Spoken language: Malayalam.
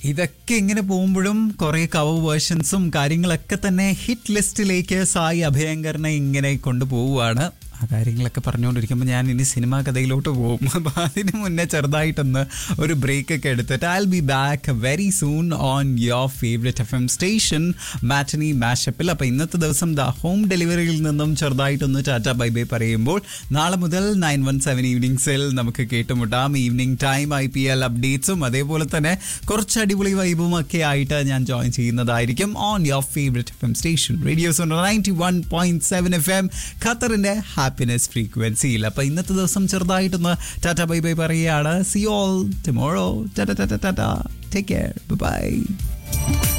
ഇതൊക്കെ ഇങ്ങനെ പോകുമ്പോഴും കുറെ കവർ വേർഷൻസും കാര്യങ്ങളൊക്കെ തന്നെ ഹിറ്റ് ലിസ്റ്റിലേക്ക് സായി അഭയങ്കരനെ ഇങ്ങനെ കൊണ്ടുപോവുകയാണ് ആ കാര്യങ്ങളൊക്കെ പറഞ്ഞുകൊണ്ടിരിക്കുമ്പോൾ ഞാൻ ഇനി സിനിമാ കഥയിലോട്ട് പോകും അപ്പോൾ അതിന് മുന്നേ ചെറുതായിട്ടൊന്ന് ഒരു ബ്രേക്ക് ഒക്കെ എടുത്തിട്ട് I be back very soon on your favourite F M station matinee മാഷപ്പിൽ അപ്പോൾ ഇന്നത്തെ ദിവസം ദ ഹോം ഡെലിവറിയിൽ നിന്നും ചെറുതായിട്ടൊന്ന് ടാറ്റ ബൈ ബൈ പറയുമ്പോൾ നാളെ മുതൽ നയൻ വൺ സെവൻ ഈവനിങ്സിൽ നമുക്ക് കേട്ടുമുട്ടാം evening time I P L അപ്ഡേറ്റ്സും അതേപോലെ തന്നെ കുറച്ച് അടിപൊളി വൈബും ഒക്കെ ആയിട്ട് ഞാൻ ജോയിൻ ചെയ്യുന്നതായിരിക്കും on your favourite F M station radios ninety one point seven F M ഖത്തറിന്റെ ഹാപ്പിനെസ് ഫ്രീക്വൻസിയിൽ അപ്പൊ ഇന്നത്തെ ദിവസം ചെറുതായിട്ടൊന്ന് ടാറ്റ ബൈ ബൈ പറയുകയാണ് see all tomorrow tata tata tata take care by